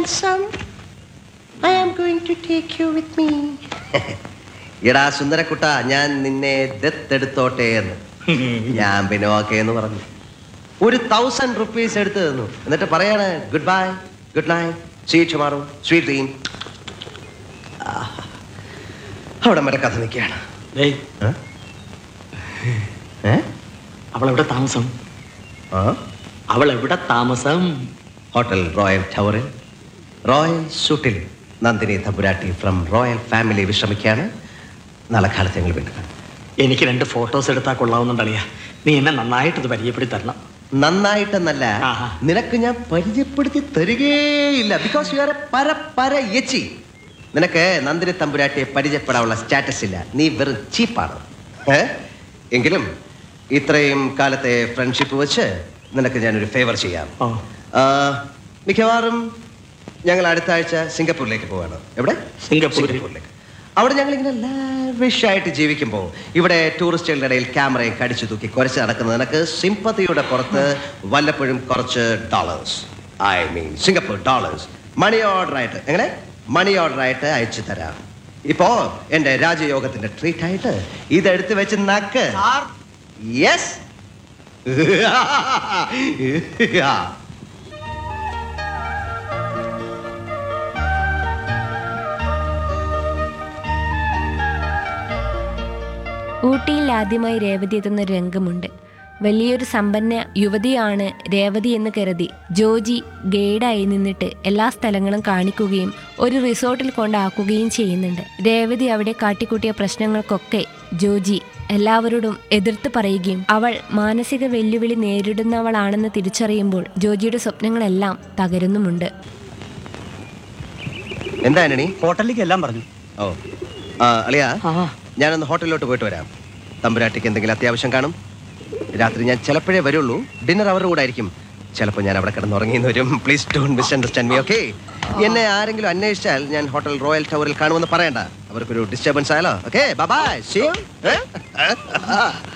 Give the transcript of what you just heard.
handsome. I am going to take you with me. എടാ സുന്ദരക്കുട്ട ഞാൻ നിന്നെ ദത്തെടുത്തോട്ടെ എന്ന് ഞാൻ പിന്നെ ഓക്കെ എന്ന് പറഞ്ഞു ഒരു തൗസൻഡ് റുപ്പീസ് എടുത്തു തന്നു എന്നിട്ട് പറയാണ് good bye good night sweet tomorrow sweet dream അവിടെ വരെ കഥ നിൽക്കുകയാണ് ഡേയ് ഏ? അവൾ എവിടെ താമസം ആ? അവൾ എവിടെ താമസം ഹോട്ടൽ റോയൽ ടവറിൽ റോയൽ സൂട്ടിൽ Nandini Thampuratti from royal family വിശ്രമിക്കുകയാണ് നാളെ കാലത്ത് ഞങ്ങൾ വീണ്ടും കാണും. എനിക്ക് രണ്ട് ഫോട്ടോസ് എടുത്താൽ കൊള്ളാവുന്നുണ്ടളിയാ നീ എന്നെ നന്നായിട്ട് ഇത് പരിചയപ്പെടുത്തി തരണം നന്നായിട്ടെന്നല്ല ആഹാ. നിനക്ക് ഞാൻ പരിചയപ്പെടുത്തി തരികേയില്ല ബിക്കോസ് യു ആർ എ പര പര യച്ചി നിനക്ക് നന്ദിനി തമ്പുരാട്ടിയെ പരിചയപ്പെടാനുള്ള സ്റ്റാറ്റസ് ഇല്ല നീ വെറും ചീപ്പാണ് ഏ എങ്കിലും ഇത്രയും കാലത്തെ ഫ്രണ്ട്ഷിപ്പ് വെച്ച് നിനക്ക് ഞാനൊരു ഫേവർ ചെയ്യാം ഓ ആ, മിക്കവാറും ഞങ്ങൾ അടുത്ത ആഴ്ച സിംഗപ്പൂരിലേക്ക് പോവാണ് എവിടെ സിംഗപ്പൂരിൽ. സിംഗപ്പൂരിലേക്ക് അവിടെ ഞങ്ങൾ ഇങ്ങനെ ലാവിഷ് ആയിട്ട് ജീവിക്കുമ്പോൾ ഇവിടെ ടൂറിസ്റ്റുകളുടെ ഇടയിൽ ക്യാമറയും കടിച്ചു തൂക്കി കുറച്ച് നടക്കുന്നത് നിനക്ക് സിമ്പതിയുടെ പുറത്ത് വല്ലപ്പോഴും കുറച്ച് dollars I mean Singapore dollars money order ആയിട്ട് എങ്ങനെ മണി ഓർഡർ ആയിട്ട് അയച്ചു തരാം ഇപ്പോ എന്റെ രാജയോഗത്തിന്റെ ട്രീറ്റ് ആയിട്ട് ഇതെടുത്ത് വെച്ച് നക്ക് യെസ് ഊട്ടിയിൽ ആദ്യമായി രേവതി എത്തുന്ന ഒരു രംഗമുണ്ട് വലിയൊരു സമ്പന്ന യുവതിയാണ് രേവതി എന്ന് കരുതി ജോജി ഗൈഡായി നിന്നിട്ട് എല്ലാ സ്ഥലങ്ങളും കാണിക്കുകയും ഒരു റിസോർട്ടിൽ കൊണ്ടാക്കുകയും ചെയ്യുന്നുണ്ട് രേവതി അവിടെ കാട്ടിക്കൂട്ടിയ പ്രശ്നങ്ങൾക്കൊക്കെ ജോജി എല്ലാവരോടും എതിർത്ത് പറയുകയും അവൾ മാനസിക വെല്ലുവിളി നേരിടുന്നവളാണെന്ന് തിരിച്ചറിയുമ്പോൾ ജോജിയുടെ സ്വപ്നങ്ങളെല്ലാം തകരുന്നുമുണ്ട് എന്താ ആന്റണി ഹോട്ടലിലേക്ക് എല്ലാം പറഞ്ഞു ഓ ആ അളിയാ ആ ഞാനൊന്ന് ഹോട്ടലിലോട്ട് പോയിട്ട് വരാം തമ്പുരാട്ടിക്ക് എന്തെങ്കിലും അത്യാവശ്യം കാണും രാത്രി ഞാൻ ചിലപ്പോഴേ വരുള്ളൂ ഡിന്നർ അവരുടെ കൂടെ ആയിരിക്കും ചിലപ്പോൾ ഞാൻ അവിടെ കിടന്ന് ഉറങ്ങിയെന്ന് വരും please don't misunderstand me okay എന്നെ ആരെങ്കിലും അന്വേഷിച്ചാൽ ഞാൻ ഹോട്ടൽ റോയൽ ടവറിൽ കാണുമെന്ന് പറയണ്ട അവർക്കൊരു ഡിസ്റ്റർബൻസ് ആയാലോ ഓക്കെ ബൈ സീ യു